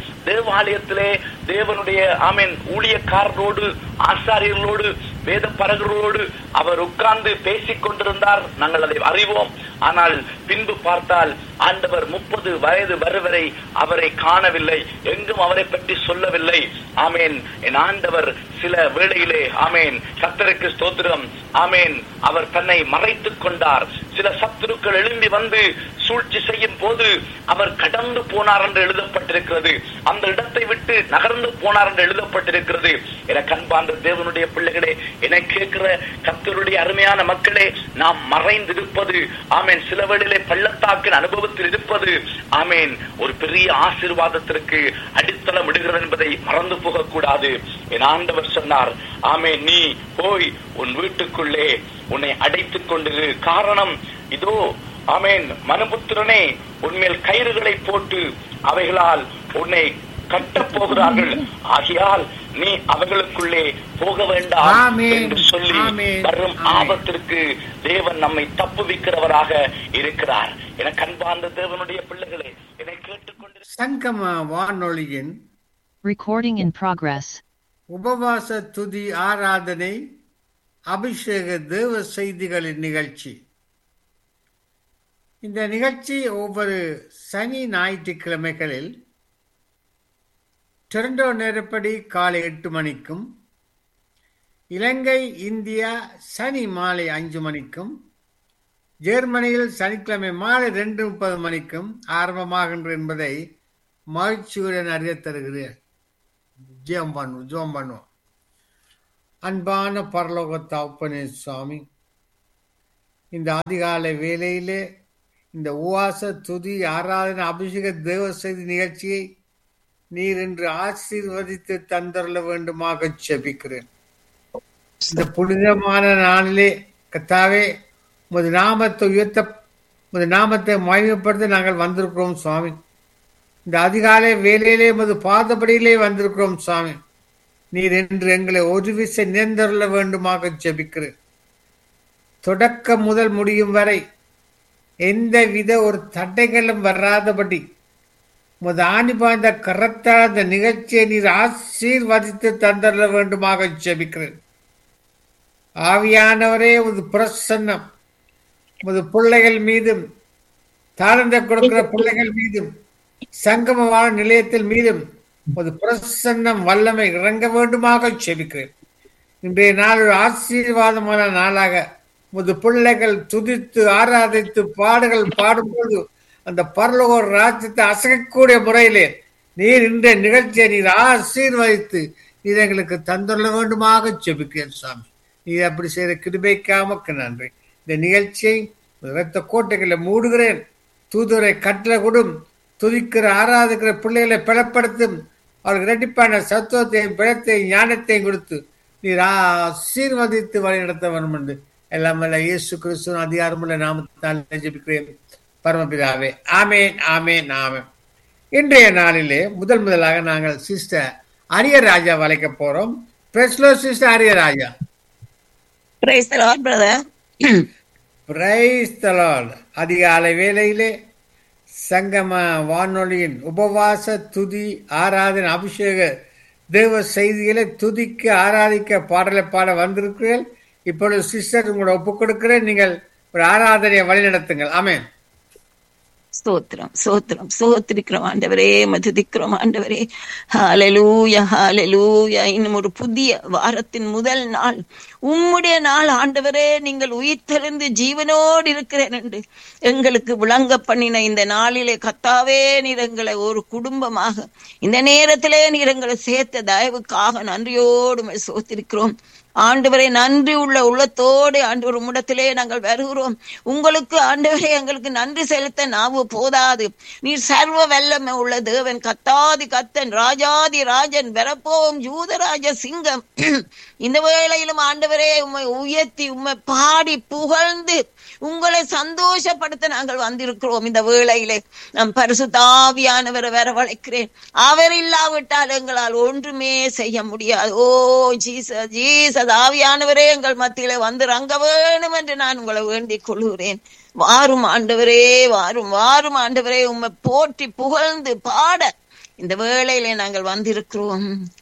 தேவாலயத்திலே தேவனுடைய ஆமீன் ஊழியக்காரரோடு ஆசாரியர்களோடு வேத பரகர்களோடு அவர் உட்கார்ந்து பேசிக் கொண்டிருந்தார் நாங்கள் அதை அறிவோம் ஆனால் பின்பு பார்த்தால் ஆண்டவர் முப்பது வயது வருவரை அவரை காணவில்லை எங்கும் அவரை பற்றி சொல்லவில்லை ஆமேன் என் ஆண்டவர் சில வேளையிலே ஆமேன் கத்தருக்கு ஸ்தோத்திரம் ஆமேன் அவர் தன்னை மறைத்துக் கொண்டார் சில சத்துருக்கள் எழும்பி வந்து சூழ்ச்சி செய்யும் போது அவர் கடந்து போனார் என்று எழுதப்பட்டிருக்கிறது அந்த இடத்தை விட்டு நகர்ந்து போனார் என்று எழுதப்பட்டிருக்கிறது என கண்பார்ந்த தேவனுடைய பிள்ளைகளே என கேட்கிற கத்தருடைய அருமையான மக்களே நாம் மறைந்திருப்பது ஆமேன் சில வேளையிலே பள்ளத்தாக்கின் அனுபவத்தில் இருப்பது ஆமேன் ஒரு பெரிய ஆசீர்வாதத்திற்கு அடித்தளம் இடுகிறது என்பதை மறந்து போகக்கூடாது என் ஆண்டவர் சொன்னார் ஆமேன் நீ போய் உன் வீட்டுக்குள்ளே உன்னை அடைத்துக் கொண்டிரு காரணம் இதோ ஆமேன் மனுபுத்திரனே உன்மேல் கயிறுகளை போட்டு அவைகளால் உன்னை கட்டப் போகிறார்கள் ஆகையால் நீ அவர்களுக்குள்ளே போக வேண்டாம் ஆமென். என்று சொல்லி ஆமென். வரும் ஆமென். ஆபத்திற்கு தேவன் நம்மை தப்புவிக்கிறவராக இருக்கிறார் என கண்பார்ந்த தேவனுடைய பிள்ளைகளே என்னை கேட்டுக்கொண்டு சங்கம வானொலியின் Recording in progress. உபவாச துதி ஆராதனை அபிஷேக தேவ செய்திகளின் நிகழ்ச்சி இந்த நிகழ்ச்சி ஒவ்வொரு சனி ஞாயிற்றுக்கிழமைகளில் டொரண்டோ நேரப்படி காலை எட்டு மணிக்கும் இலங்கை இந்தியா சனி மாலை அஞ்சு மணிக்கும் ஜெர்மனியில் சனிக்கிழமை மாலை ரெண்டு முப்பது மணிக்கும் ஆரம்பமாகின்ற என்பதை மகிழ்ச்சியுடன் அறியத் தருகிறேன் ஜெயம் பண்ணுவோம் ஜெபம் பண்ணுவோம் அன்பான பரலோக தகப்பனே சுவாமி இந்த அதிகாலை வேளையிலே இந்த உவாச துதி ஆராதனை அபிஷேக தேவ செய்தி நிகழ்ச்சியை நீர் என்று ஆசீர்வதித்து தந்தரல வேண்டுமாக செபிக்கிறேன் இந்த புனிதமான நாளிலே கத்தாவே உமது நாமத்தை உயர்த்த உமது நாமத்தை மகிமைப்படுத்த நாங்கள் வந்திருக்கிறோம் சுவாமி இந்த அதிகாலை வேலையிலே உமது பாதப்படியிலே வந்திருக்கிறோம் சுவாமி நீர் என்று எங்களை ஒரு விசை நேர்ந்தருள வேண்டுமாக ஜெபிக்கிறேன் தொடக்கம் முதல் முடியும் வரை எந்த வித ஒரு தடைகளும் வராதபடி உமது ஆணி பாய்ந்த கரத்தால் அந்த நிகழ்ச்சியை நீர் ஆசீர்வதித்து தந்தரல வேண்டுமாக ஜெபிக்கிறேன் ஆவியானவரே உமது பிரசன்னம் உமது பிள்ளைகள் மீதும் தாழ்ந்த கொடுக்கிற பிள்ளைகள் மீதும் சங்கமமான நிலையத்தில் மீதும் உமது பிரசன்னம் வல்லமை இறங்க வேண்டுமாக செபிக்கிறேன் இன்றைய நாள் ஒரு ஆசீர்வாதமான நாளாக உமது பிள்ளைகள் துதித்து ஆராதித்து பாடுகள் பாடும்போது அந்த பரலோக ராஜ்யத்தை அசைக்கக்கூடிய முறையிலே நீர் இன்றைய நிகழ்ச்சியை நீர் ஆசீர்வதித்து நீர் எங்களுக்கு தந்துள்ள வேண்டுமாக செபிக்கிறேன் சாமி நீர் அப்படி செய்த கிருபைக்காமக்கு நன்றி இந்த நிகழ்ச்சியை இரத்த கோட்டைகளை மூடுகிறேன் தூதுரை கட்டளை கொடும் துதிக்கிற ஆராதிக்கிற பிள்ளைகளை பலப்படுத்தும் அவருக்கு இரட்டிப்பான சத்துவத்தையும் பிழத்தையும் ஞானத்தையும் கொடுத்து நீர் ஆசீர்வதித்து வழிநடத்த வேண்டும் என்று எல்லாம் வல்ல இயேசு கிறிஸ்துவின் அதிகாரமுள்ள நாமத்தால் ஜெபிக்கிறேன் பரமபிதாவே ஆமேன் ஆமேன் ஆமேன் இன்றைய நாளிலே முதல் முதலாக நாங்கள் சிஸ்டர் அரியராஜா வளைக்க போறோம் பிரஸ்லோ sister Ariyaraja Praise the Lord, brother. Praise the Lord அதிகாலை வேளையிலே சங்கம வானொலியின் உபவாச துதி ஆராதனை அபிஷேக தேவ செய்திகளை துதிக்க ஆராதிக்க பாடலை பாட வந்திருக்கிறீர்கள் இப்பொழுது சிஸ்டர் உங்களோட ஒப்புக் கொடுக்கிறேன் நீங்கள் ஒரு ஆராதனையை வழிநடத்துங்கள் ஆமென் ஸ்தோத்திரம் ஸ்தோத்திரம் ஸ்தோத்திரிக்கிறோம் ஆண்டவரே மதுதிக்கிறோம் ஆண்டவரே ஹalleluya ஹalleluya இன்னும் ஒரு புதிய வாரத்தின் முதல் நாள் உம்முடைய நாள் ஆண்டவரே நீங்கள் உயிர்த்தெழுந்து ஜீவனோடு இருக்கிறேன் என்று எங்களுக்கு விளங்க பண்ணின இந்த நாளிலே கத்தாவே நீர் எங்களை ஒரு குடும்பமாக இந்த நேரத்திலே நீர் எங்களை சேர்த்த தயவுக்காக நன்றியோடு உம்மை ஸ்தோத்திரிக்கிறோம் ஆண்டவரை நன்றி உள்ள உள்ளத்தோடு ஆண்டவர் உம்மிடத்திலே நாங்கள் வருகிறோம் உங்களுக்கு ஆண்டவரே எங்களுக்கு நன்றி செலுத்த நாவு போதாது நீர் சர்வ வல்லமை உள்ள தேவன் கத்தாதி கத்தன் ராஜாதி ராஜன் வரப்போம் யூதராஜ சிங்கம் இந்த வேளையிலும் ஆண்டவரே உம்மை உயர்த்தி உம்மை பாடி புகழ்ந்து உங்களை சந்தோஷப்படுத்த நாங்கள் வந்திருக்கிறோம் இந்த வேளையிலே நம் பரிசுத்தாவியானவரை வரவழைக்கிறேன் அவர் இல்லாவிட்டால் எங்களால் ஒன்றுமே செய்ய முடியாது ஓ ஜீச ஜீசஸ் ஆவியானவரே எங்கள் மத்தியில வந்து ரங்க வேணும் என்று நான் உங்களை வேண்டிக் கொள்கிறேன் வாரும் ஆண்டவரே வாரும் வாரும் ஆண்டவரே உம்மை போற்றி புகழ்ந்து பாட இந்த வேளையிலே நாங்கள் வந்திருக்கிறோம்